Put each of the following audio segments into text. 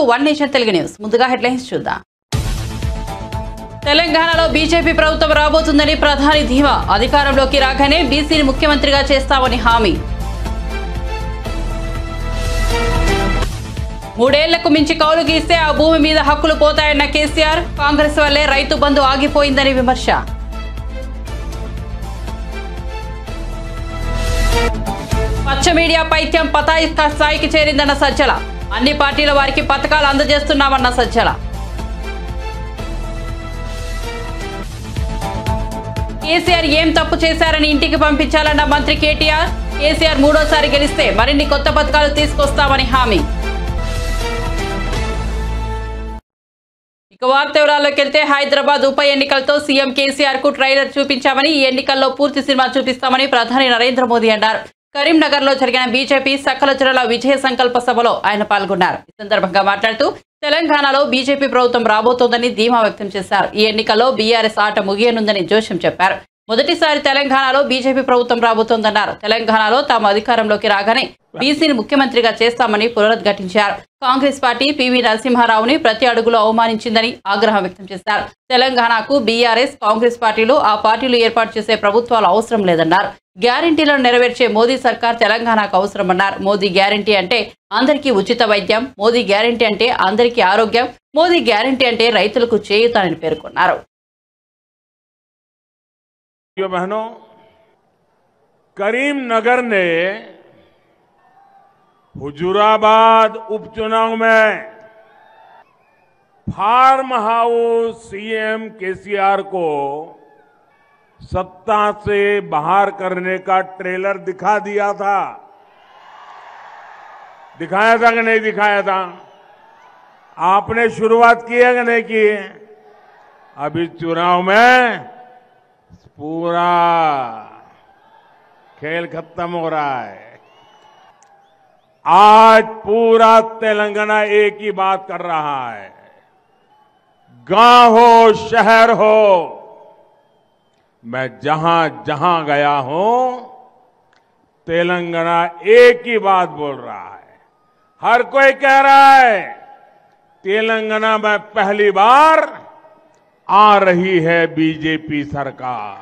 One nation Telugu news ముందుగా headlines చూద్దాం తెలంగాణలో బీజేపీ ప్రభుత్వం రాబోతుందని ప్రధాని ధీమా అధికారంలోకి రాగానే బీసీని ముఖ్యమంత్రిగా చేస్తామని హామీ మూడేళ్లకు మించి కౌలు గీస్తే ఆ భూమి మీద హక్కులు పోతాయన్న కేసీఆర్ కాంగ్రెస్ వల్లే రైతు బంధు ఆగిపోయిందని విమర్శ పచ్చ మీడియా పైత్యం పతాయి స్థాయికి చేరిందన్న సజ్జల అన్ని పార్టీల వారికి పథకాలు అందజేస్తున్నామన్న సజ్జల కేసీఆర్ ఏం తప్పు చేశారని ఇంటికి పంపించాలన్న మంత్రి కేటీఆర్ కేసీఆర్ మూడోసారి గెలిస్తే మరిన్ని కొత్త పథకాలు తీసుకొస్తామని హామీ ఇక వార్త వివరాల్లోకి వెళ్తే హైదరాబాద్ ఉప ఎన్నికలతో సీఎం కేసీఆర్ కు ట్రైలర్ చూపించామని ఈ ఎన్నికల్లో పూర్తి సినిమా చూపిస్తామని ప్రధాని నరేంద్ర మోదీ అన్నారు కరీంనగర్ లో జరిగిన బీజేపీ సకల జనుల విజయ సంకల్ప సభలో ఆయన పాల్గొన్నారు ఈ సందర్భంగా మాట్లాడుతూ తెలంగాణలో బీజేపీ ప్రభుత్వం రాబోతోందని ధీమా వ్యక్తం చేశారు ఈ ఎన్నికల్లో బీఆర్ఎస్ ఆట ముగియనుందని జోషం చెప్పారు మొదటిసారి తెలంగాణలో బీజేపీ ప్రభుత్వం రాబోతోందన్నారు తెలంగాణలో తాము అధికారంలోకి రాగానే బీసీని ముఖ్యమంత్రిగా చేస్తామని పునరుద్ఘాటించారు కాంగ్రెస్ పార్టీ పివి నరసింహారావుని ప్రతి అడుగులో అవమానించిందని ఆగ్రహం వ్యక్తం చేశారు తెలంగాణకు బీఆర్ఎస్ కాంగ్రెస్ పార్టీలు ఆ పార్టీలు ఏర్పాటు చేసే ప్రభుత్వాలు అవసరం లేదన్నారు గ్యారంటీలను నెరవేర్చే మోదీ సర్కార్ తెలంగాణకు అవసరమన్నారు మోదీ గ్యారంటీ అంటే అందరికీ ఉచిత వైద్యం మోదీ గ్యారంటీ అంటే అందరికీ ఆరోగ్యం మోదీ గ్యారంటీ అంటే రైతులకు చేయుతానని పేర్కొన్నారు भाइयों बहनों करीमनगर ने हुजूराबाद उपचुनाव में फार्म हाउस सीएम केसीआर को सत्ता से बाहर करने का ट्रेलर दिखा दिया था दिखाया था कि नहीं दिखाया था आपने शुरुआत की है कि नहीं की है अभी चुनाव में पूरा खेल खत्म हो रहा है आज पूरा तेलंगाना एक ही बात कर रहा है गांव हो शहर हो मैं जहां जहां गया हूं तेलंगाना एक ही बात बोल रहा है हर कोई कह रहा है तेलंगाना में पहली बार आ रही है बीजेपी सरकार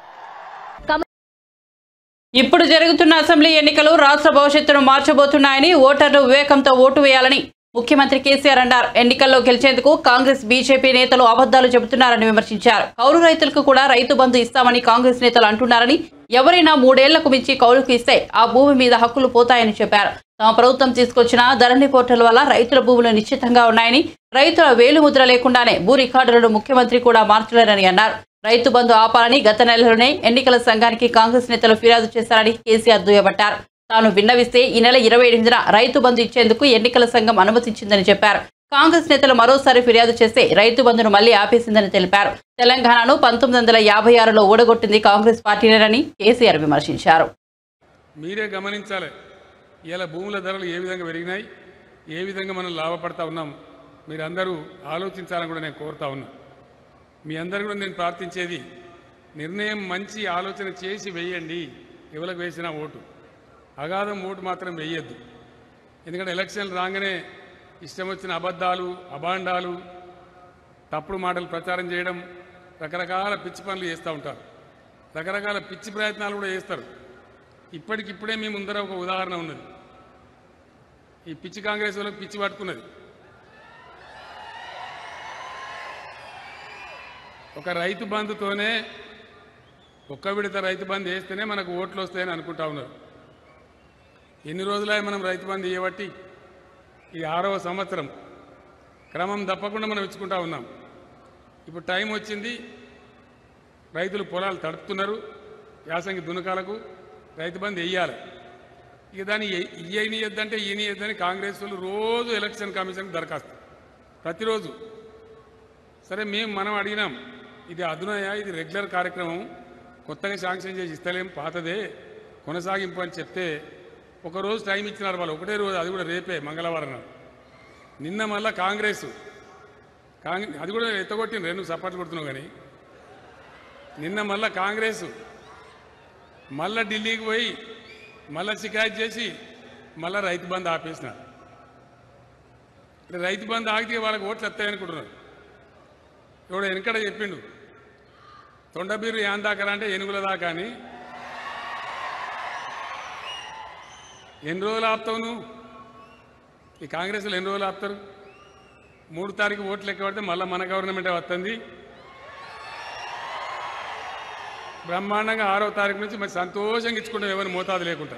ఇప్పుడు జరుగుతున్న అసెంబ్లీ ఎన్నికలు రాష్ట్ర భవిష్యత్తును మార్చబోతున్నాయని ఓటర్లు వివేకంతో ఓటు వేయాలని ముఖ్యమంత్రి కేసీఆర్ అన్నారు ఎన్నికల్లో గెలిచేందుకు కాంగ్రెస్ బీజేపీ నేతలు అబద్దాలు చెబుతున్నారని విమర్శించారు కౌలు రైతులకు కూడా రైతు బంధు ఇస్తామని కాంగ్రెస్ నేతలు అంటున్నారని ఎవరైనా మూడేళ్లకు మించి కౌలుకు ఇస్తే ఆ భూమి మీద హక్కులు పోతాయని చెప్పారు తమ ప్రభుత్వం తీసుకొచ్చిన ధరణి పోర్టల్ వల్ల రైతుల భూములు నిశ్చితంగా ఉన్నాయని రైతుల వేలుముద్ర లేకుండానే భూ రికార్డులను ముఖ్యమంత్రి కూడా మార్చలేరని అన్నారు రైతు బంధు ఆపాలని గత నెలలోనే ఎన్నికల సంఘానికి కాంగ్రెస్ నేతలు ఫిర్యాదు చేశారని కేసీఆర్ దుయ్యబట్టారు తాను విన్నవిస్తే ఈ నెల ఇరవై ఎనిమిదిన రైతు బంధు ఇచ్చేందుకు ఎన్నికల సంఘం అనుమతించిందని చెప్పారు కాంగ్రెస్ నేతలు మరోసారి ఫిర్యాదు చేస్తే రైతు బంధును మళ్లీ ఆపేసిందని తెలిపారు తెలంగాణను పంతొమ్మిది వందల యాభై ఆరులో ఓడగొట్టింది కాంగ్రెస్ పార్టీనేనని కేసీఆర్ విమర్శించారు మీరే గమనించాలి ఇలా భూముల ధరలు ఏ విధంగా పెరిగినాయి ఏ విధంగా మనం లాభపడతా ఉన్నాం మీరందరూ ఆలోచించాలని కూడా నేను కోరుతా ఉన్నా మీ అందరు కూడా నేను ప్రార్థించేది నిర్ణయం మంచి ఆలోచన చేసి వేయండి ఎవరికి వేసిన ఓటు అగాధం ఓటు మాత్రం వేయొద్దు ఎందుకంటే ఎలక్షన్లు రాగానే ఇష్టం వచ్చిన అబద్ధాలు అభాండాలు తప్పుడు మాటలు ప్రచారం చేయడం రకరకాల పిచ్చి పనులు చేస్తూ ఉంటారు రకరకాల పిచ్చి ప్రయత్నాలు కూడా చేస్తారు ఇప్పటికిప్పుడే మీ ముందర ఒక ఉదాహరణ ఉన్నది ఈ పిచ్చి కాంగ్రెస్ వాళ్ళకి పిచ్చి పట్టుకున్నది ఒక రైతు బంధుతోనే ఒక్క విడత రైతు బంధు వేస్తేనే మనకు ఓట్లు వస్తాయని అనుకుంటా ఉన్నారు ఎన్ని రోజులే మనం రైతు బంధు ఇవ్వబట్టి ఇది ఆరవ సంవత్సరం క్రమం తప్పకుండా మనం ఇచ్చుకుంటా ఉన్నాం ఇప్పుడు టైం వచ్చింది రైతులు పొలాలు తడుపుతున్నారు యాసంగి దునకాలకు రైతు బంధు వెయ్యాలి ఇక దాన్ని ఇయ్యనియద్దంటే ఈయనియద్దని కాంగ్రెస్ వాళ్ళు రోజు ఎలక్షన్ కమిషన్కి దరఖాస్తు ప్రతిరోజు సరే మేము మనం అడిగినాం ఇది అదునయ ఇది రెగ్యులర్ కార్యక్రమం కొత్తగా శాంక్షన్ చేసి ఇస్తలేం పాతదే కొనసాగింపు అని చెప్తే ఒక రోజు టైం ఇచ్చినారు వాళ్ళు ఒకటే రోజు అది కూడా రేపే మంగళవారం నాడు నిన్న మళ్ళా కాంగ్రెస్ కాంగ్రెస్ అది కూడా ఎత్తగొట్టిన రెండు సపోర్ట్ కొడుతున్నావు కానీ నిన్న మళ్ళా కాంగ్రెస్ మళ్ళా ఢిల్లీకి పోయి మళ్ళా షికాయత్ చేసి మళ్ళా రైతు బంధు ఆపేసినారు అంటే రైతు బంధు ఆగితే వాళ్ళకి ఓట్లు వస్తాయనుకుంటున్నారు ఎవడో వెనకడ చెప్పిండు తొండబీరు ఏం దాకా అంటే ఎనుగుల దాకా అని ఎన్ని రోజులు ఆపుతావు నువ్వు ఈ కాంగ్రెస్లో ఎన్ని రోజులు ఆపుతారు మూడు తారీఖు ఓట్లు లెక్క పడితే మళ్ళీ మన గవర్నమెంటే వస్తుంది బ్రహ్మాండంగా ఆరో తారీఖు నుంచి మరి సంతోషంగా ఇచ్చుకుంటాం ఎవరి మోతాదు లేకుండా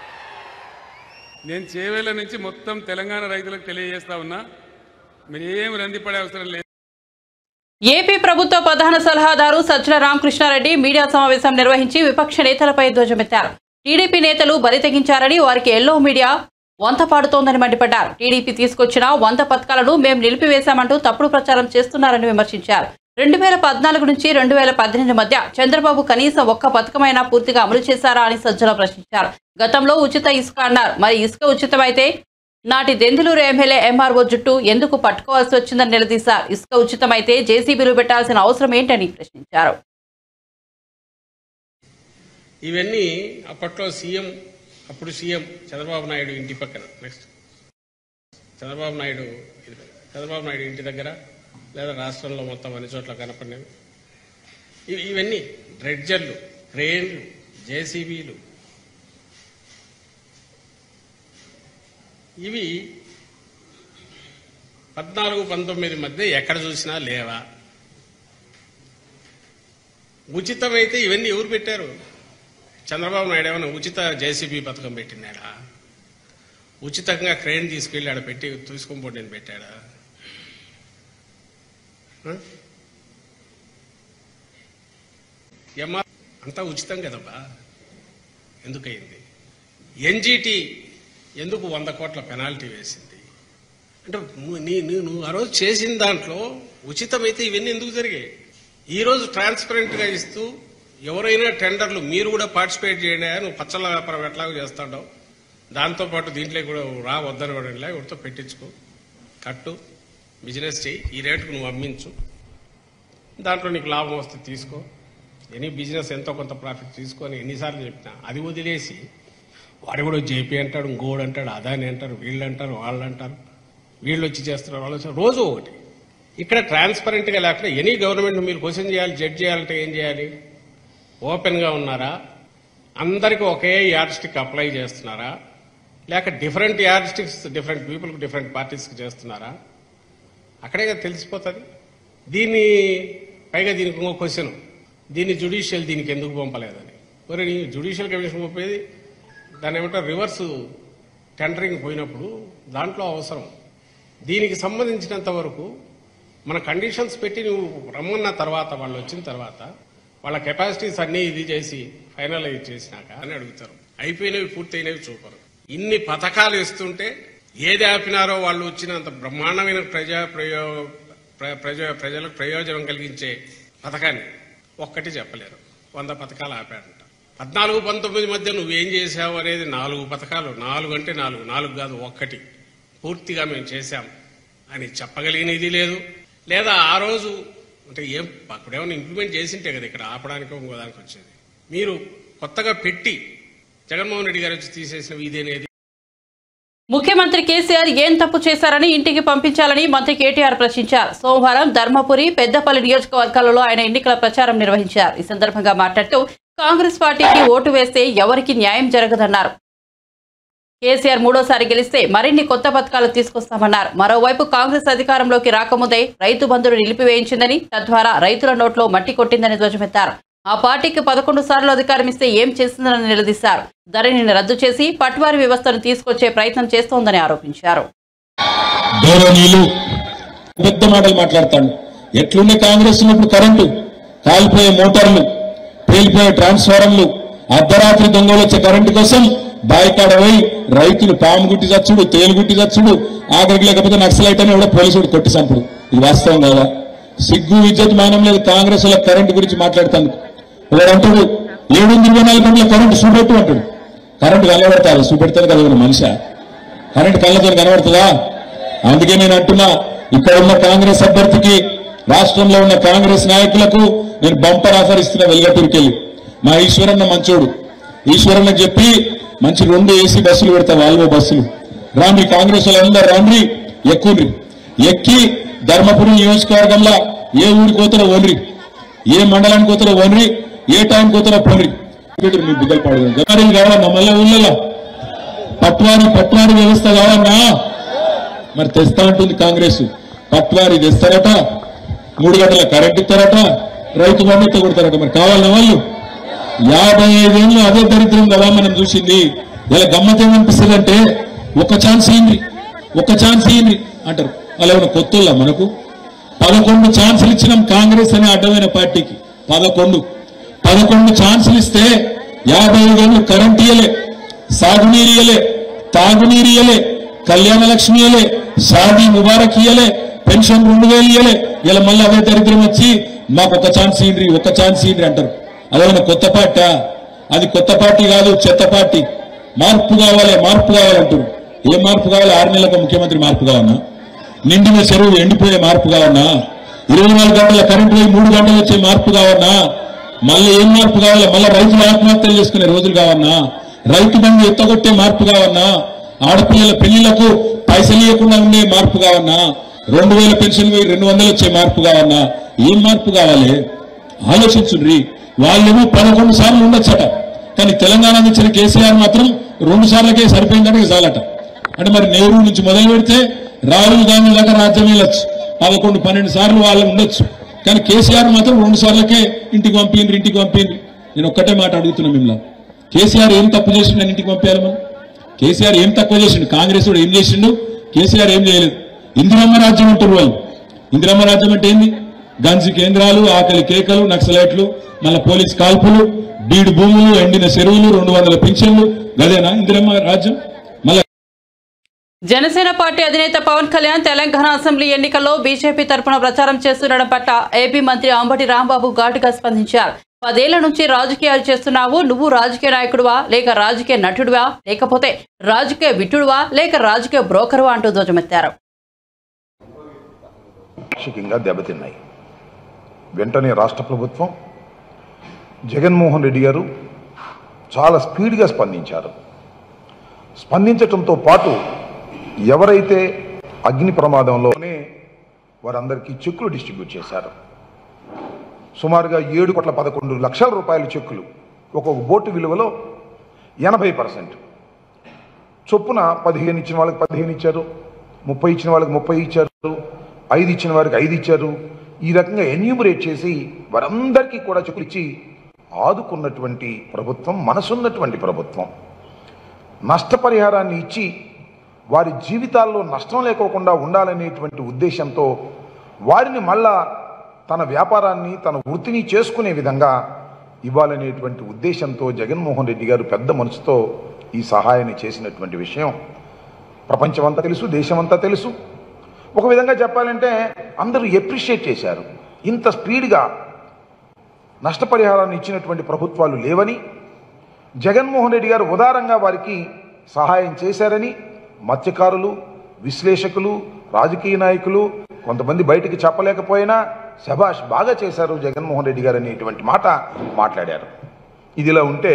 నేను చేవేళ్ళ నుంచి మొత్తం తెలంగాణ రైతులకు తెలియజేస్తా ఉన్నా మీరు ఏం రందిపడే అవసరం లేదు ఏపీ ప్రభుత్వ ప్రధాన సలహాదారు సజ్జల రామకృష్ణారెడ్డి మీడియా సమావేశం నిర్వహించి విపక్ష నేతలపై ధ్వజమెత్తారు టీడీపీ నేతలు బరి తెగించారని వారికి ఎల్లో మీడియా వంత పాడుతోందని మండిపడ్డారు టీడీపీ తీసుకొచ్చిన వంద పథకాలను మేము నిలిపివేశామంటూ తప్పుడు ప్రచారం చేస్తున్నారని విమర్శించారు రెండు వేల పద్నాలుగు నుంచి రెండు వేల పద్దెనిమిది మధ్య చంద్రబాబు కనీసం ఒక్క పథకమైనా పూర్తిగా అమలు చేశారా అని సజ్జల ప్రశ్నించారు గతంలో ఉచిత ఇసుక అన్నారు మరి ఇసుక ఉచితమైతే నాటి దెందులూరు ఎమ్మెల్యే ఎంఆర్ఓ జుట్టు ఎందుకు పట్టుకోవాల్సి వచ్చిందని నిలదీశారు ఇసుక ఉచితమైతే జేసీబీలు పెట్టాల్సిన అవసరం ఏంటని ప్రశ్నించారు ఇవన్నీ అప్పట్లో సీఎం అప్పుడు సీఎం చంద్రబాబు నాయుడు ఇంటి పక్కన నెక్స్ట్ చంద్రబాబు నాయుడు ఇది చంద్రబాబు నాయుడు ఇంటి దగ్గర లేదా రాష్ట్రంలో మొత్తం అన్ని చోట్ల కనపడినవి ఇవి ఇవన్నీ డ్రెడ్జర్లు క్రేన్లు జేసీబీలు ఇవి పద్నాలుగు పంతొమ్మిది మధ్య ఎక్కడ చూసినా లేవా ఉచితమైతే ఇవన్నీ ఎవరు పెట్టారు చంద్రబాబు నాయుడు ఏమైనా ఉచిత జేసీబీ పథకం పెట్టినాడా ఉచితంగా క్రెయిన్ తీసుకెళ్ళి ఆడ పెట్టి తీసుకొని పోటీ పెట్టాడా ఆ? ఎంఆర్ అంతా ఉచితం కదబ్బా ఎందుకయింది ఎన్జిటి ఎందుకు వంద కోట్ల పెనాల్టీ వేసింది అంటే నువ్వు- నీ నీ- నువ్వు ఆ రోజు చేసిన దాంట్లో ఉచితమైతే ఇవన్నీ ఎందుకు జరిగాయి ఈ రోజు ట్రాన్స్పరెంట్ గా ఇస్తూ ఎవరైనా టెండర్లు మీరు కూడా పార్టిసిపేట్ చేయండి నువ్వు పచ్చళ్ళ వ్యాపారం ఎట్లాగో చేస్తాడో దాంతో పాటు దీంట్లో కూడా రా వద్దని కూడా ఎవరితో పెట్టించుకో కట్టు బిజినెస్ చేయి ఈ రేటుకు నువ్వు అమ్మించు దాంట్లో నీకు లాభం వస్తే తీసుకో ఎనీ బిజినెస్ ఎంతో కొంత ప్రాఫిట్ తీసుకొని ఎన్నిసార్లు చెప్పినా అది వదిలేసి వాడు కూడా జేపీ అంటాడు ఇంకోడు అంటాడు అదాని అంటారు వీళ్ళు అంటారు వాళ్ళు అంటారు వీళ్ళు వచ్చి చేస్తున్నారు వాళ్ళు వచ్చి రోజు ఒకటి ఇక్కడ ట్రాన్స్పరెంట్ గా లేకుండా ఎనీ గవర్నమెంట్ మీరు క్వశ్చన్ చేయాలి జడ్జ్ చేయాలంటే ఏం చేయాలి ఓపెన్ గా ఉన్నారా అందరికీ ఒకే యార్డ్ స్టిక్ అప్లై చేస్తున్నారా లేక డిఫరెంట్ యార్డ్ స్టిక్స్ డిఫరెంట్ పీపుల్కి డిఫరెంట్ పార్టీస్కి చేస్తున్నారా అక్కడే కదా తెలిసిపోతుంది దీన్ని పైగా దీనికి ఇంకో క్వశ్చన్ దీన్ని జుడిషియల్ దీనికి ఎందుకు పంపలేదని మరి నీ జుడిషియల్ కమిషన్ పంపేది దాన్ని ఏమంటారు రివర్స్ టెండరింగ్ పోయినప్పుడు దాంట్లో అవసరం దీనికి సంబంధించినంత వరకు మన కండిషన్స్ పెట్టి నువ్వు రమ్మన్న తర్వాత వాళ్ళు వచ్చిన తర్వాత వాళ్ళ కెపాసిటీస్ అన్ని ఇది చేసి ఫైనలైజ్ చేసినాక అని అడుగుతారు అయిపోయినవి పూర్తయినవి చూపరు ఇన్ని పథకాలు ఇస్తుంటే ఏది ఆపినారో వాళ్ళు వచ్చినంత బ్రహ్మాండమైన ప్రజా ప్రయో ప్ర- ప్రజ ప్రజలకు ప్రయోజనం కలిగించే పథకాన్ని ఒక్కటి చెప్పలేరు వంద పథకాలు ఆపాడంట పద్నాలుగు పంతొమ్మిది మధ్య నువ్వేం చేశావు అనేది నాలుగు పథకాలు నాలుగు అంటే నాలుగు నాలుగు కాదు ఒక్కటి పూర్తిగా మేము చేశాం అని చెప్పగలిగినది లేదు లేదా ఆ రోజు అంటే ఏం అప్పుడేమైనా ఇంప్లిమెంట్ చేసింటే కదా ఇక్కడ ఆపడానికి ఇంకో దానికి వచ్చేది మీరు కొత్తగా పెట్టి జగన్మోహన్ రెడ్డి గారు వచ్చి తీసేసిన ఇదేనేది ముఖ్యమంత్రి కేసీఆర్ ఏం తప్పు చేశారని ఇంటికి పంపించాలని మంత్రి కేటీఆర్ ప్రశ్నించారు సోమవారం ధర్మపురి పెద్దపల్లి నియోజకవర్గాలలో ఆయన ఎన్నికల ప్రచారం నిర్వహించారు ఈ సందర్భంగా మాట్లాడుతూ కాంగ్రెస్ పార్టీకి ఓటు వేస్తే ఎవరికి న్యాయం జరగదన్నారు కేసీఆర్ మూడోసారి గెలిస్తే మరిన్ని కొత్త పథకాలు తీసుకొస్తామన్నారు మరోవైపు కాంగ్రెస్ అధికారంలోకి రాకముందే రైతు బంధును నిలిపివేయించిందని తద్వారా రైతుల నోట్లో మట్టి కొట్టిందని ధ్వజమెత్తారు ఆ పార్టీకి పదకొండు సార్లు అధికారం ఇస్తే ఏం చేసిందని నిలదీశారు ధరణిని రద్దు చేసి పట్వారీ వ్యవస్థను తీసుకొచ్చే ప్రయత్నం చేస్తోందని ఆరోపించారు గౌరవనీయులు పెద్ద మాటలు మాట్లాడతాడు ఎట్లుండే కాంగ్రెస్ ఉన్నప్పుడు కరెంటు కాలిపోయే మోటార్లు పేలిపోయే ట్రాన్స్ఫారంలు అర్ధరాత్రి దొంగలు వచ్చే కరెంటు కోసం బాయికాడ పోయి రైతులు పాము గుట్టి చచ్చుడు తేలు గుట్టి చచ్చుడు ఆఖరికి లేకపోతే నక్సలైట్ అని కూడా పోలీసుడు కొట్టి చంపుడు ఇది వాస్తవం కదా సిగ్గు విద్యుత్ మానం లేదు కాంగ్రెస్ వాళ్ళ కరెంటు గురించి మాట్లాడతాను ఒకడు అంటాడు ఏడు వందల ఇరవై నాలుగు గంటల కరెంటు చూపెట్టు అంటాడు కరెంటు కనబడతారు చూపెడతారు కదా ఒక మనిషి కరెంట్ కళ్ళతో కనబడుతుందా అందుకే నేను అంటున్నా ఇక్కడ ఉన్న కాంగ్రెస్ అభ్యర్థికి రాష్ట్రంలో ఉన్న కాంగ్రెస్ నాయకులకు నేను బంపర్ ఆఫర్ ఇస్తున్నా వెలుగటూరుకెళ్ళి మా ఈశ్వరన్న మంచోడు ఈశ్వరన్న చెప్పి మంచి రెండు ఏసీ బస్సులు పెడతా వాల్వో బస్సులు రాండి కాంగ్రెస్ వాళ్ళందరూ రండి ఎక్కుండ్రి ఎక్కి ధర్మపురి నియోజకవర్గంలో ఏ ఊరికి పోతారో ఓన్రి ఏ మండలానికి పోతారో ఓన్రి ఏ టైంకి పోతారో పోన్రి పెట్టుర్రి మీ బిడ్డలు పాడుతుంది గవర్నమెంట్ కావాలన్నా మళ్ళీ ఊళ్ళలో పట్వారి పట్వారి వ్యవస్థ కావన్నా మరి తెస్తా ఉంటుంది కాంగ్రెస్ పట్వారి తెస్తారట మూడు గంటల కరెంట్ ఇస్తారట రైతు బంధు ఎత్త కొడతారట మరి కావాలన్నా వాళ్ళు యాభై ఐదేళ్ళు అదే దరిద్రం కదా మనం చూసింది ఇలా గమ్మత్ ఏమనిపిస్తుంది అంటే ఒక ఛాన్స్ ఇయ్యండి ఒక ఛాన్స్ ఇయ్యండి అంటారు అలా ఏమైనా కొత్తల్లా మనకు పదకొండు ఛాన్సులు ఇచ్చినాం కాంగ్రెస్ అనే అడ్డమైన పార్టీకి పదకొండు పదకొండు ఛాన్సులు ఇస్తే యాభై ఐదేళ్ళు కరెంట్ ఇయ్యలే సాగునీరు ఇయ్యలే తాగునీరు ఇయ్యలే కళ్యాణ లక్ష్మి ఇయ్యలే షాదీ ముబారక్ ఇయ్యలే పెన్షన్ రెండు వేలు ఇయ్యలే ఇలా మళ్ళీ అదే దరిద్రం వచ్చి మాకు ఒక ఛాన్స్ ఇయ్యండి ఒక ఛాన్స్ ఇయ్యండి అంటారు అదేమైనా కొత్త పార్టీ అది కొత్త పార్టీ కాదు చెత్త పార్టీ మార్పు కావాలి మార్పు కావాలంటారు ఏ మార్పు కావాలి ఆరు నెలలకు ముఖ్యమంత్రి మార్పు కావన్నా నిండిన చెరువు ఎండిపోయే మార్పు కావన్నా ఇరవై నాలుగు గంటల కరెంట్ పోయి మూడు గంటలు వచ్చే మార్పు కావన్నా మళ్ళీ ఏం మార్పు కావాలి మళ్ళీ రైతులు ఆత్మహత్యలు చేసుకునే రోజులు కావన్నా రైతు బంధు ఎత్తగొట్టే మార్పు కావన్నా ఆడపిల్లల పెళ్లిళ్లకు పైసలు ఇవ్వకుండా ఉండే మార్పు కావన్నా రెండు వేల పెన్షన్ పోయి రెండు వందలు వచ్చే మార్పు కావన్నా ఏం మార్పు కావాలి ఆలోచించుండ్రి వాళ్ళేమో పదకొండు సార్లు ఉండొచ్చట కానీ తెలంగాణ ఇచ్చిన కేసీఆర్ మాత్రం రెండు సార్లకే సరిపోయిందంటే చాలట అంటే మరి నెహ్రూ నుంచి మొదలు పెడితే రాహుల్ గాంధీ దాకా రాజ్యం వెళ్ళొచ్చు పదకొండు పన్నెండు సార్లు వాళ్ళు ఉండొచ్చు కానీ కేసీఆర్ మాత్రం రెండు సార్లకే ఇంటికి పంపిండ్రు ఇంటికి పంపిండ్రు నేను ఒక్కటే మాట అడుగుతున్నా మిమ్మల్ని కేసీఆర్ ఏం తప్పు చేసిండు అని ఇంటికి పంపించాలి మనం కేసీఆర్ ఏం తక్కువ చేసిండు కాంగ్రెస్ కూడా ఏం చేసిండు కేసీఆర్ ఏం చేయలేదు ఇందిరమ్మ రాజ్యం అంటారు వాళ్ళు ఇందిరమ్మ రాజ్యం అంటే ఏంది గంజి కేంద్రాలు ఆకలి కేకలు నక్సలైట్లు మళ్ళీ పోలీస్ కాల్పులు బీడు భూములు ఎండిన చెరువులు రెండు వందల పింఛన్లు గదేనా ఇందిరమ్మ రాజ్యం మళ్ళీ జనసేన పార్టీ అధినేత పవన్ కళ్యాణ్ తెలంగాణ అసెంబ్లీ ఎన్నికల్లో బీజేపీ తరపున ప్రచారం చేస్తుండడం పట్ల ఏపీ మంత్రి అంబటి రాంబాబు ఘాటుగా స్పందించారు పదేళ్ల నుంచి రాజకీయాలు చేస్తున్నావు నువ్వు రాజకీయ నాయకుడివా లేక రాజకీయ నటుడివా లేకపోతే రాజకీయ విట్టుడువా లేక రాజకీయ బ్రోకరువా అంటూ ధ్వజమెత్తారు పాక్షికంగా దెబ్బతిన్నాయి వెంటనే రాష్ట్ర ప్రభుత్వం జగన్మోహన్ రెడ్డి గారు చాలా స్పీడ్గా స్పందించారు స్పందించటంతో పాటు ఎవరైతే అగ్ని ప్రమాదంలోనే వారందరికీ చెక్కులు డిస్ట్రిబ్యూట్ చేశారు సుమారుగా ఏడు కోట్ల పదకొండు లక్షల రూపాయల చెక్కులు ఒక్కొక్క బోటు విలువలో ఎనభై పర్సెంట్ చొప్పున పదిహేను ఇచ్చిన వాళ్ళకి పదిహేను ఇచ్చారు ముప్పై ఇచ్చిన వాళ్ళకి ముప్పై ఇచ్చారు ఐదు ఇచ్చిన వారికి ఐదు ఇచ్చారు ఈ రకంగా ఎన్యూమరేట్ చేసి వారందరికీ కూడా చెక్కులు ఇచ్చి ఆదుకున్నటువంటి ప్రభుత్వం మనసున్నటువంటి ప్రభుత్వం నష్టపరిహారాన్ని ఇచ్చి వారి జీవితాల్లో నష్టం లేకోకుండా ఉండాలనేటువంటి ఉద్దేశంతో వారిని మళ్ళా తన వ్యాపారాన్ని తన వృత్తిని చేసుకునే విధంగా ఇవ్వాలనేటువంటి ఉద్దేశంతో జగన్మోహన్ రెడ్డి గారు పెద్ద మనసుతో ఈ సహాయాన్ని చేసినటువంటి విషయం ప్రపంచమంతా తెలుసు దేశమంతా తెలుసు ఒక విధంగా చెప్పాలంటే అందరూ ఎప్రిషియేట్ చేశారు ఇంత స్పీడ్గా నష్టపరిహారాన్ని ఇచ్చినటువంటి ప్రభుత్వాలు లేవని జగన్మోహన్ రెడ్డి గారు ఉదారంగా వారికి సహాయం చేశారని మత్స్యకారులు విశ్లేషకులు రాజకీయ నాయకులు కొంతమంది బయటికి చెప్పలేకపోయినా శభాష్ బాగా చేశారు జగన్మోహన్ రెడ్డి గారు అనేటువంటి మాట మాట్లాడారు ఇదిలా ఉంటే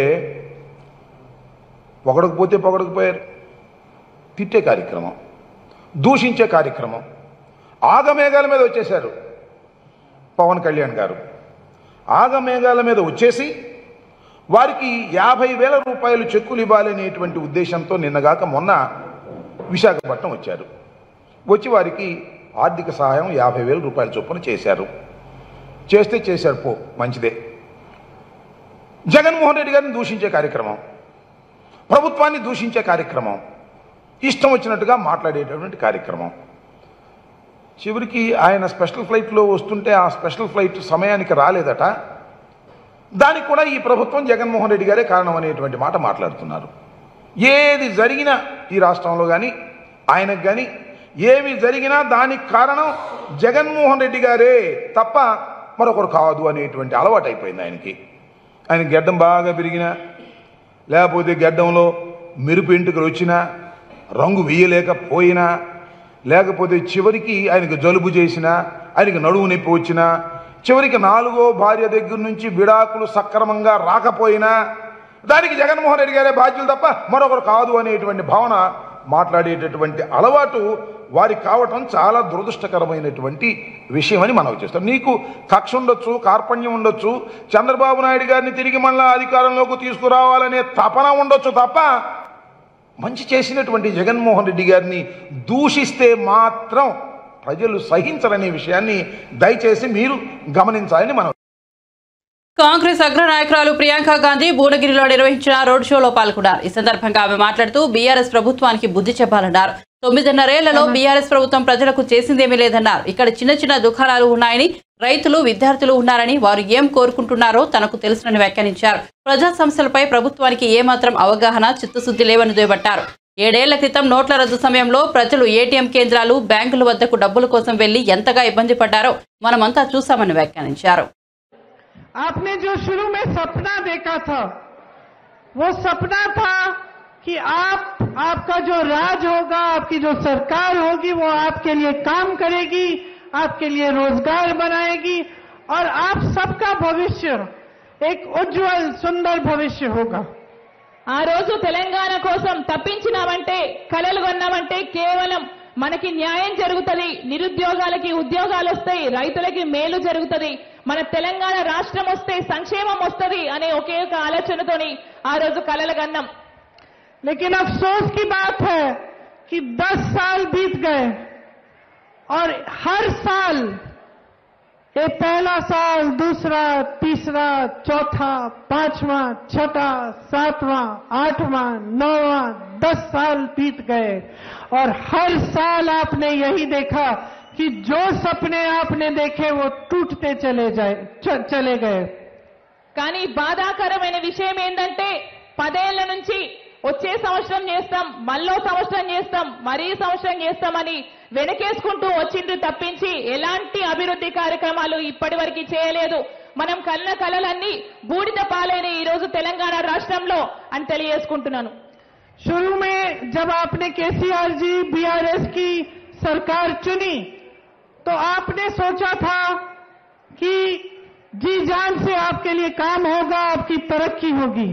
పొగడకపోతే పొగడకపోయారు తిట్టే కార్యక్రమం దూషించే కార్యక్రమం ఆగమేఘాల మీద వచ్చేశారు పవన్ కళ్యాణ్ గారు ఆగమేఘాల మీద వచ్చేసి వారికి యాభై వేల రూపాయలు చెక్కులు ఇవ్వాలనేటువంటి ఉద్దేశంతో నిన్నగాక మొన్న విశాఖపట్నం వచ్చారు వచ్చి వారికి ఆర్థిక సహాయం యాభై వేల రూపాయల చొప్పున చేశారు చేస్తే చేశారు పో మంచిదే జగన్మోహన్ రెడ్డి గారిని దూషించే కార్యక్రమం ప్రభుత్వాన్ని దూషించే కార్యక్రమం ఇష్టం వచ్చినట్టుగా మాట్లాడేటటువంటి కార్యక్రమం చివరికి ఆయన స్పెషల్ ఫ్లైట్లో వస్తుంటే ఆ స్పెషల్ ఫ్లైట్ సమయానికి రాలేదట దానికి కూడా ఈ ప్రభుత్వం జగన్మోహన్ రెడ్డి గారే కారణం అనేటువంటి మాట మాట్లాడుతున్నారు ఏది జరిగినా ఈ రాష్ట్రంలో కానీ ఆయనకు కానీ ఏమి జరిగినా దానికి కారణం జగన్మోహన్ రెడ్డి గారే తప్ప మరొకరు కాదు అనేటువంటి అలవాటు అయిపోయింది ఆయనకి ఆయన గడ్డం బాగా పెరిగినా లేకపోతే గడ్డంలో మెరుపు ఎంటుకలు వచ్చినా రంగు వేయలేకపోయినా లేకపోతే చివరికి ఆయనకు జలుబు చేసినా ఆయనకు నడువు నొప్పి వచ్చినా చివరికి నాలుగో భార్య దగ్గర నుంచి విడాకులు సక్రమంగా రాకపోయినా దానికి జగన్మోహన్ రెడ్డి గారే బాధ్యులు తప్ప మరొకరు కాదు అనేటువంటి భావన మాట్లాడేటటువంటి అలవాటు వారికి కావటం చాలా దురదృష్టకరమైనటువంటి విషయమని మనం చేస్తాం నీకు కక్ష ఉండొచ్చు కార్పణ్యం ఉండొచ్చు చంద్రబాబు నాయుడు గారిని తిరిగి మళ్ళా అధికారంలోకి తీసుకురావాలనే తపన ఉండొచ్చు తప్ప మంచి చేసినటువంటి జగన్మోహన్ రెడ్డి గారిని దూషిస్తే మాత్రం ప్రజలు సహించరనే విషయాన్ని దయచేసి మీరు గమనించాలని మనం కాంగ్రెస్ అగ్రనాయకురాలు ప్రియాంక గాంధీ భువనగిరిలో నిర్వహించిన రోడ్ షోలో పాల్గొన్నారు ఈ సందర్భంగా ఆమె మాట్లాడుతూ బీఆర్ఎస్ ప్రభుత్వానికి బుద్ధి చెప్పాలన్నారు తొమ్మిదిన్నరేళ్లలో బీఆర్ఎస్ ప్రభుత్వం ప్రజలకు చేసిందేమీ లేదన్నారు ఇక్కడ చిన్న చిన్న దుకాణాలు ఉన్నాయని రైతులు విద్యార్థులు ఉన్నారని వారు ఏం కోరుకుంటున్నారో తనకు తెలుసునని వ్యాఖ్యానించారు ప్రజా సమస్యలపై ప్రభుత్వానికి ఏమాత్రం అవగాహన చిత్తశుద్ధి లేవని దుయ్యబట్టారు ఏడేళ్ల క్రితం నోట్ల రద్దు సమయంలో ప్రజలు ఏటీఎం కేంద్రాలు బ్యాంకుల వద్దకు డబ్బుల కోసం వెళ్లి ఎంతగా ఇబ్బంది పడ్డారో మనమంతా చూశామని వ్యాఖ్యానించారు आपने जो शुरू में सपना देखा था वो सपना था कि आप आपका जो राज होगा आपकी जो सरकार होगी वो आपके लिए काम करेगी आपके लिए रोजगार बनाएगी और आप सबका भविष्य एक उज्जवल सुंदर भविष्य होगा ఆ రోజు తెలంగాణ కోసం తప్పించినామంటే కలలు కొన్నామంటే కేవలం మనకి న్యాయం జరుగుతుంది నిరుద్యోగాలకి ఉద్యోగాలు వస్తాయి రైతులకి మేలు జరుగుతుంది మన తెలంగాణ రాష్ట్రం వస్తే సంక్షేమం వస్తుంది అనే ఒకే ఒక ఆలోచనతోని ఆ రోజు కలలు కన్నాం लेकिन अफसोस की बात है कि 10 साल बीत गए और हर साल ये पहला साल दूसरा तीसरा चौथा पांचवा छठा सातवां आठवां नौवां दस साल बीत गए और हर साल आपने यही देखा कि जो सपने आपने देखे वो टूटते चले जाए च- चले गए కానీ బాధాకరమైన విషయం ఏంటంటే పదేళ్ల నుంచి వచ్చే సంవత్సరం చేస్తాం మళ్ళో సంవత్సరం చేస్తాం మరీ సంవత్సరం చేస్తామని వెనకేసుకుంటూ వచ్చిండ్రు తప్పించి ఎలాంటి అభివృద్ధి కార్యక్రమాలు ఇప్పటి వరకు చేయలేదు మనం కన్న కలలన్నీ బూడిద పాలైన ఈ రోజు తెలంగాణ రాష్ట్రంలో అని తెలియజేసుకుంటున్నాను शुरू में जब आपने केसीआर जी बीआरएस की सरकार चुनी तो आपने सोचा था कि जी जान से आपके लिए काम होगा आपकी तरक्की होगी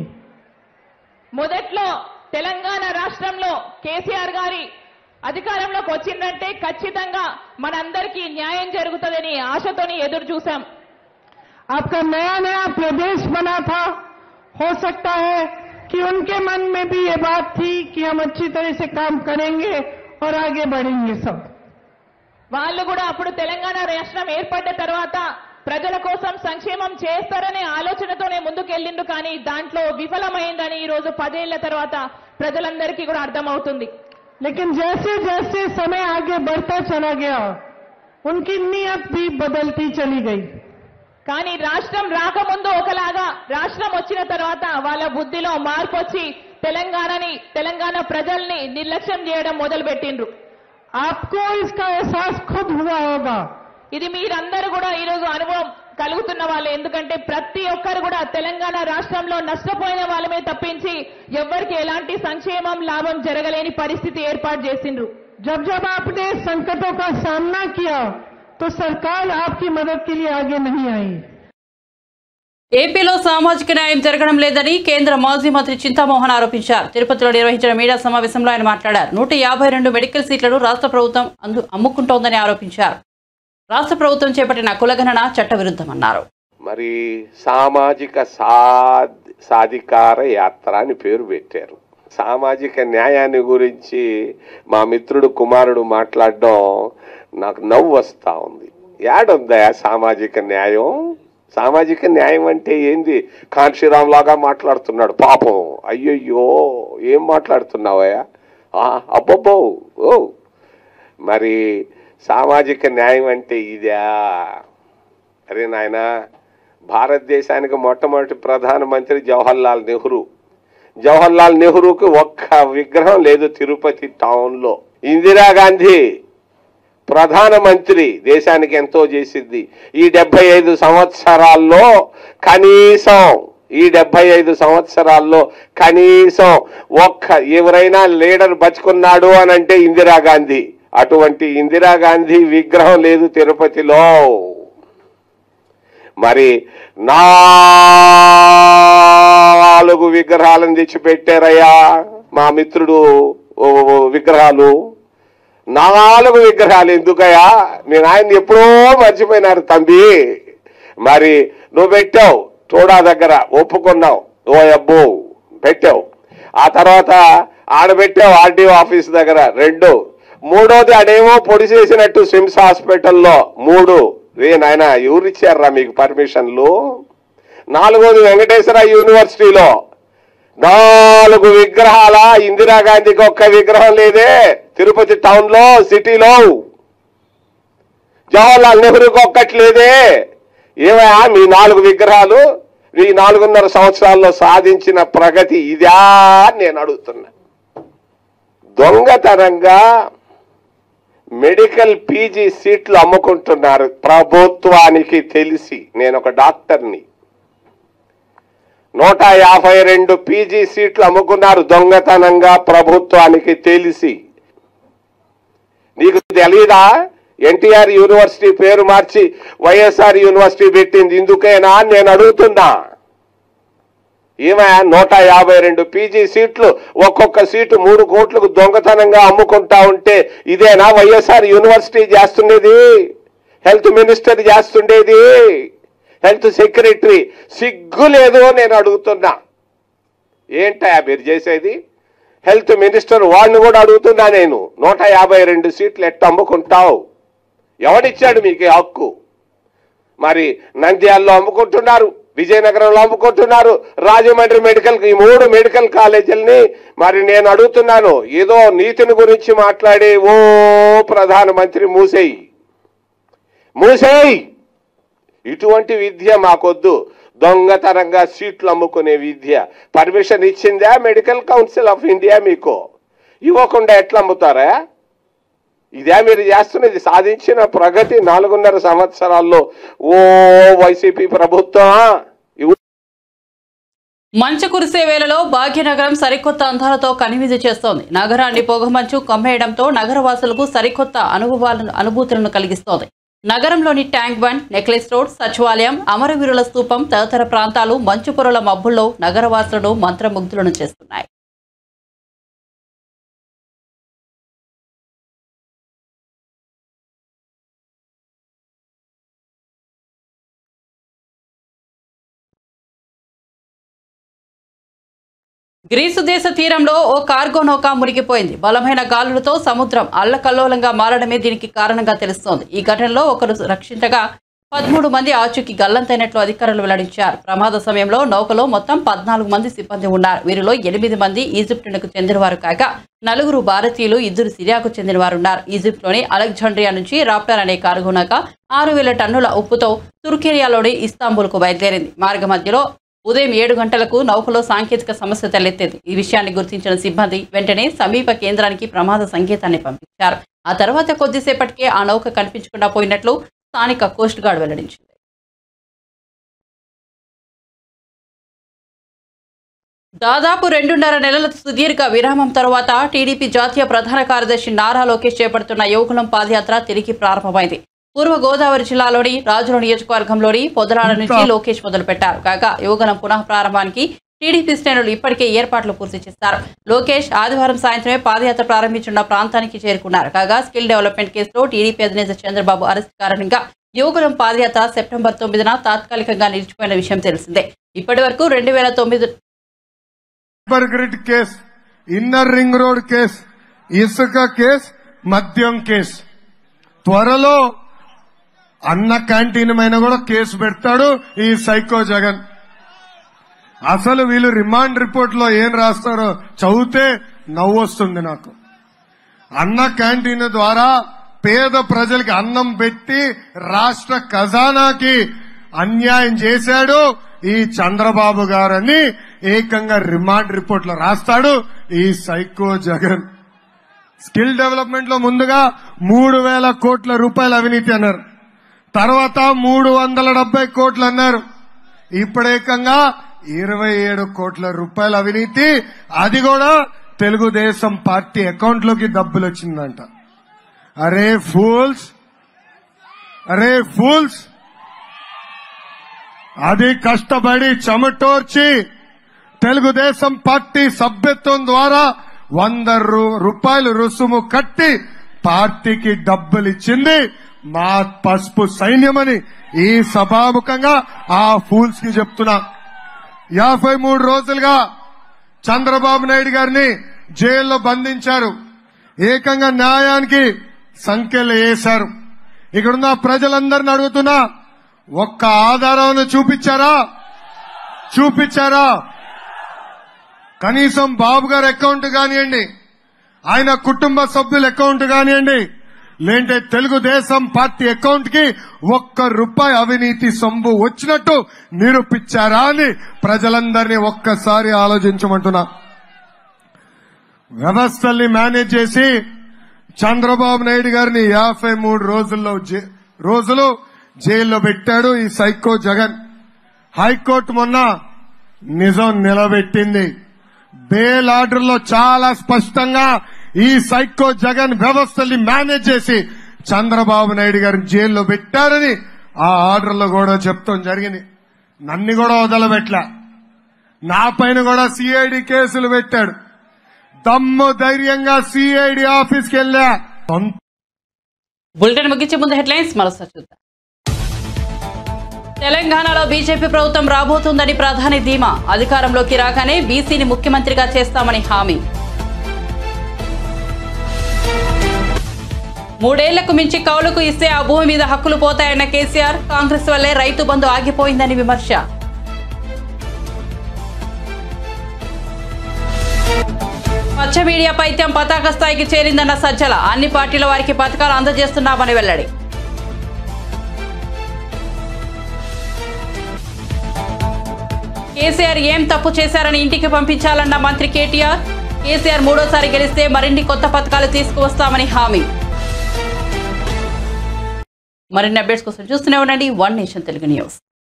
మొదట్లో తెలంగాణ రాష్ట్రంలో కేసీఆర్ గారి అధికారంలోకి వచ్చిందంటే ఖచ్చితంగా మనందరికీ న్యాయం జరుగుతుందని ఆశతోని ఎదురు చూశాం आपका नया नया प्रदेश बना था हो सकता है कि उनके मन में भी ये बात थी कि हम अच्छी तरह से काम करेंगे और आगे बढ़ेंगे सब వాళ్ళు కూడా అప్పుడు తెలంగాణ రాష్ట్రం ఏర్పడ్డ తర్వాత ప్రజల కోసం సంక్షేమం చేస్తారనే ఆలోచనతోనే ముందుకెళ్ళిండు కానీ దాంట్లో విఫలమైందని ఈ రోజు పదేళ్ల తర్వాత ప్రజలందరికీ కూడా అర్థమవుతుంది लेकिन जैसे जैसे समय आगे बढ़ता चला गया उनकी नीयत भी बदलती चली गई కానీ రాష్ట్రం రాకముందు ఒకలాగా రాష్ట్రం వచ్చిన తర్వాత వాళ్ళ బుద్ధిలో మార్పు వచ్చి తెలంగాణని తెలంగాణ ప్రజల్ని నిర్లక్ష్యం చేయడం మొదలు పెట్టిండ్రు आपको इसका एहसास खुद हुआ होगा ఇది మీరందరూ కూడా ఈ రోజు అనుభవం కలుగుతున్న వాళ్ళు ఎందుకంటే ప్రతి ఒక్కరు కూడా తెలంగాణ రాష్ట్రంలో నష్టపోయిన వాళ్ళమే తప్పించి ఎవ్వరికి ఎలాంటి సంక్షేమం లాభం జరగలేని పరిస్థితి ఏర్పాటు చేసిండ్రు जब जब आपने संकटों का सामना किया तो सरकार आपकी मदद के लिए आगे नहीं आई ఏపీలో సామాజిక న్యాయం జరగడం లేదని కేంద్ర మాజీ మంత్రి చింతామోహన్ ఆరోపించారు తిరుపతిలో నిర్వహించిన మీడియా సమావేశంలో ఆయన మాట్లాడారు నూట యాభై రెండు మెడికల్ సీట్లను రాష్ట్ర ప్రభుత్వం అందు అమ్ముకుంటోందని ఆరోపించారు రాష్ట్ర ప్రభుత్వం చేపట్టిన కులగణన చట్టవిరుద్ధమన్నారు మరి సామాజిక సాధ్ సాధికార యాత్ర అని పేరు పెట్టారు సామాజిక న్యాయాన్ని గురించి మా మిత్రుడు కుమారుడు మాట్లాడడం నాకు నవ్వు వస్తా ఉంది ఏడుందా సామాజిక న్యాయం సామాజిక న్యాయం అంటే ఏంది కాంశీరామ్ లాగా మాట్లాడుతున్నాడు పాపం అయ్యయ్యో ఏం మాట్లాడుతున్నావయ్యా ఆ, అబ్బబ్బో ఓ మరి సామాజిక న్యాయం అంటే ఇదా అరే నాయనా భారతదేశానికి మొట్టమొదటి ప్రధానమంత్రి జవహర్లాల్ నెహ్రూ జవహర్లాల్ నెహ్రూకి ఒక్క విగ్రహం లేదు తిరుపతి టౌన్లో ఇందిరాగాంధీ ప్రధానమంత్రి దేశానికి ఎంతో చేసింది ఈ డెబ్బై ఐదు సంవత్సరాల్లో కనీసం ఈ డెబ్బై ఐదు సంవత్సరాల్లో కనీసం ఒక్క ఎవరైనా లీడర్ బతుకున్నాడు అని అంటే ఇందిరాగాంధీ అటువంటి ఇందిరాగాంధీ విగ్రహం లేదు తిరుపతిలో మరి నాలుగు విగ్రహాలను తెచ్చిపెట్టారయ్యా మా మిత్రుడు ఓ, ఓ, విగ్రహాలు నాలుగు విగ్రహాలు ఎందుకయ్యా మీ నాయన ఎప్పుడో మర్చిపోయినారు తంబి మరి నువ్వు పెట్టావు చూడా దగ్గర ఒప్పుకున్నావు ఓ అబ్బో పెట్టావు ఆ తర్వాత ఆడబెట్టావు ఆర్డీఓ ఆఫీస్ దగ్గర రెండు మూడోది ఆడేమో పొడి చేసినట్టు స్విమ్స్ హాస్పిటల్లో మూడు రే నాయన ఎవరిచ్చారా మీకు పర్మిషన్లు నాలుగోది వెంకటేశ్వర యూనివర్సిటీలో నాలుగు విగ్రహాల ఇందిరాగాంధీకి ఒక్క విగ్రహం లేదే తిరుపతి టౌన్ లో సిటీలో జవహర్లాల్ నెహ్రూకి ఒక్కటి లేదే ఏమయ్యా మీ నాలుగు విగ్రహాలు ఈ నాలుగున్నర సంవత్సరాల్లో సాధించిన ప్రగతి ఇదా అని నేను అడుగుతున్నా దొంగతనంగా మెడికల్ పీజీ సీట్లు అమ్ముకుంటున్నారు ప్రభుత్వానికి తెలిసి నేను ఒక డాక్టర్ని నూట యాభై రెండు పీజీ సీట్లు అమ్ముకున్నారు దొంగతనంగా ప్రభుత్వానికి తెలిసి నీకు తెలీదా ఎన్టీఆర్ యూనివర్సిటీ పేరు మార్చి వైఎస్ఆర్ యూనివర్సిటీ పెట్టింది ఇందుకేనా అని నేను అడుగుతున్నా ఏమా నూట యాభై రెండు పీజీ సీట్లు ఒక్కొక్క సీటు మూడు కోట్లకు దొంగతనంగా అమ్ముకుంటా ఉంటే ఇదేనా వైఎస్ఆర్ యూనివర్సిటీ చేస్తుండేది హెల్త్ మినిస్టర్ చేస్తుండేది హెల్త్ సెక్రటరీ సిగ్గు లేదు నేను అడుగుతున్నా ఏంటా మీరు చేసేది హెల్త్ మినిస్టర్ వాడిని కూడా అడుగుతున్నా నేను నూట యాభై రెండు సీట్లు ఎట్టు అమ్ముకుంటావు ఎవడిచ్చాడు మీకు ఈ హక్కు మరి నంద్యాలలో అమ్ముకుంటున్నారు విజయనగరంలో అమ్ముకుంటున్నారు రాజమండ్రి మెడికల్ ఈ మూడు మెడికల్ కాలేజీలని మరి నేను అడుగుతున్నాను ఏదో నీతిని గురించి మాట్లాడే ఓ ప్రధానమంత్రి మూసేయి మూసేయి ఇటువంటి విద్య మాకొద్దు దొంగతనంగా సీట్లు అమ్ముకునే విద్య పర్మిషన్ ఇచ్చిందా మెడికల్ కౌన్సిల్ ఆఫ్ ఇండియా మీకు ఇవ్వకుండా ఎట్లా అమ్ముతారా ఇదే మీరు చేస్తున్నది సాధించిన ప్రగతి నాలుగున్నర సంవత్సరాల్లో ఓ వైసీపీ ప్రభుత్వం ఇవ్వు మంచు కురిసే వేళలో భాగ్యనగరం సరికొత్త అందాలతో కనివిందు చేస్తోంది నగరాన్ని పొగమంచు కమ్మేయడంతో నగరవాసులకు సరికొత్త అనుభవాలను అనుభూతులను కలిగిస్తోంది నగరంలోని ట్యాంక్ బండ్ నెక్లెస్ రోడ్ సచివాలయం అమరవీరుల స్తూపం తదితర ప్రాంతాలు మంచు పొరల మబ్బుల్లో నగరవాసులను మంత్రముగ్ధులను చేస్తున్నాయి గ్రీసు దేశ తీరంలో ఓ కార్గో నౌక మునిగిపోయింది బలమైన గాలులతో సముద్రం అల్లకల్లోలంగా మారడమే దీనికి కారణంగా తెలుస్తోంది ఈ ఘటనలో ఒకరు రక్షించగా పదమూడు మంది ఆచూకీ గల్లంతైనట్లు అధికారులు వెల్లడించారు ప్రమాద సమయంలో నౌకలో మొత్తం పద్నాలుగు మంది సిబ్బంది ఉన్నారు వీరిలో ఎనిమిది మంది ఈజిప్టునకు చెందినవారు కాగా నలుగురు భారతీయులు ఇద్దరు సిరియాకు చెందినవారు ఉన్నారు ఈజిప్ట్లోని అలెగ్జాండ్రియా నుంచి రాప్టర్ అనే కార్గో నౌక ఆరు వేల టన్నుల ఉప్పుతో తుర్కేరియాలోని ఇస్తాంబుల్కు బయలుదేరింది మార్గ మధ్యలో ఉదయం ఏడు గంటలకు నౌకలో సాంకేతిక సమస్య తలెత్తేది ఈ విషయాన్ని గుర్తించిన సిబ్బంది వెంటనే సమీప కేంద్రానికి ప్రమాద సంకేతాన్ని పంపించారు ఆ తర్వాత కొద్దిసేపటికే ఆ నౌక కనిపించకుండా పోయినట్లు స్థానిక కోస్ట్ గార్డ్ వెల్లడించింది దాదాపు రెండున్నర నెలల సుదీర్ఘ విరామం తర్వాత టీడీపీ జాతీయ ప్రధాన కార్యదర్శి నారా లోకేష్ చేపడుతున్న యువకులం పాదయాత్ర తిరిగి ప్రారంభమైంది పూర్వ గోదావరి జిల్లాలోని రాజుల నియోజకవర్గంలోని పొదరాడ నుంచి లోకేష్ మొదలుపెట్టారు కాగా యువగలం పునః ప్రారంభానికి టీడీపీ శ్రేణులు ఇప్పటికే ఏర్పాట్లు పూర్తి చేశారు లోకేష్ ఆదివారం సాయంత్రమే పాదయాత్ర ప్రారంభించిన ప్రాంతానికి చేరుకున్నారు కాగా స్కిల్ డెవలప్మెంట్ కేసులో టీడీపీ అధినేత చంద్రబాబు అరెస్ట్ కారణంగా యువగలం పాదయాత్ర సెప్టెంబర్ తొమ్మిదిన తాత్కాలికంగా నిలిచిపోయిన విషయం తెలిసిందే ఇప్పటి వరకు రెండు వేల తొమ్మిది cyber grid case inner ring road case ఇసుక కేస్ మద్యం కేస్ త్వరలో అన్న క్యాంటీన్ పైన కూడా కేసు పెడతాడు ఈ సైకో జగన్ అసలు వీళ్ళు రిమాండ్ రిపోర్ట్ లో ఏం రాస్తారో చదివితే నవ్వొస్తుంది నాకు అన్న క్యాంటీన్ ద్వారా పేద ప్రజలకి అన్నం పెట్టి రాష్ట్ర ఖజానాకి అన్యాయం చేశాడు ఈ చంద్రబాబు గారని ఏకంగా రిమాండ్ రిపోర్ట్ లో రాస్తాడు ఈ సైకో జగన్ స్కిల్ డెవలప్మెంట్ లో ముందుగా మూడు వేల కోట్ల రూపాయల అవినీతి అన్నారు తర్వాత మూడు వందల డెబ్బై కోట్లు అన్నారు ఇప్పుడేకంగా ఇరవై ఏడు కోట్ల రూపాయల అవినీతి అది కూడా తెలుగుదేశం పార్టీ అకౌంట్ లోకి డబ్బులు వచ్చిందంట అరే ఫూల్స్ అరే ఫూల్స్ అది కష్టపడి చెమటోర్చి తెలుగుదేశం పార్టీ సభ్యత్వం ద్వారా వంద రు- రూపాయలు రుసుము కట్టి పార్టీకి డబ్బులు ఇచ్చింది మా పసుపు సైన్యమని ఈ సభాముఖంగా ఆ ఫూల్స్ కి చెప్తున్నా యాభై మూడు రోజులుగా చంద్రబాబు నాయుడు గారిని జైల్లో బంధించారు ఏకంగా న్యాయానికి సంఖ్యలు వేశారు ఇక్కడున్న ప్రజలందరిని అడుగుతున్నా ఒక్క ఆధారాన్ని చూపించారా చూపించారా కనీసం బాబు గారి అకౌంట్ కానివ్వండి ఆయన కుటుంబ సభ్యుల అకౌంట్ కానివ్వండి లేంటే తెలుగుదేశం పార్టీ అకౌంట్ కి ఒక్క రూపాయి అవినీతి సొమ్ము వచ్చినట్టు నిరూపించారా అని ప్రజలందరినీ ఒక్కసారి ఆలోచించమంటున్నా వ్యవస్థల్ని మేనేజ్ చేసి చంద్రబాబు నాయుడు గారిని యాభై మూడు రోజుల్లో జై- రోజులు జైల్లో పెట్టాడు ఈ సైకో జగన్ హైకోర్టు మొన్న నిజం నిలబెట్టింది బెయిల్ ఆర్డర్లో చాలా స్పష్టంగా ఈ సైకో జగన్ వ్యవస్థల్ని మేనేజ్ చేసి చంద్రబాబు నాయుడు గారిని జైల్లో పెట్టారని ఆ ఆర్డర్లో కూడా చెప్తాం జరిగింది నన్ను కూడా వదలబెట్లా నా పైన కూడా సిఐడి కేసులు పెట్టాడు దమ్ము ధైర్యంగా సిఐడి ఆఫీస్కి వెళ్ళా సొంత బులెటిన్ ముగించే ముందు హెడ్లైన్స్ మరోసారి చూద్దాం తెలంగాణలో బీజేపీ ప్రభుత్వం రాబోతుందని ప్రధాని ధీమా అధికారంలోకి రాగానే బీసీని ముఖ్యమంత్రిగా చేస్తామని హామీ మూడేళ్లకు మించి కౌలుకు ఇస్తే ఆ భూమి మీద హక్కులు పోతాయన్న కేసీఆర్ కాంగ్రెస్ వల్లే రైతు బంధు ఆగిపోయిందని విమర్శ పచ్చ మీడియా పైత్యం పతాక స్థాయికి చేరిందన్న సజ్జల అన్ని పార్టీల వారికి పథకాలు అందజేస్తున్నామని వెల్లడి కేసీఆర్ ఏం తప్పు చేశారని ఇంటికి పంపించాలన్న మంత్రి కేటీఆర్ కేసీఆర్ మూడోసారి గెలిస్తే మరిన్ని కొత్త పథకాలు తీసుకువస్తామని హామీ మరిన్ని అప్డేట్స్ కోసం చూస్తూనే ఉండండి వన్ నేషన్ తెలుగు న్యూస్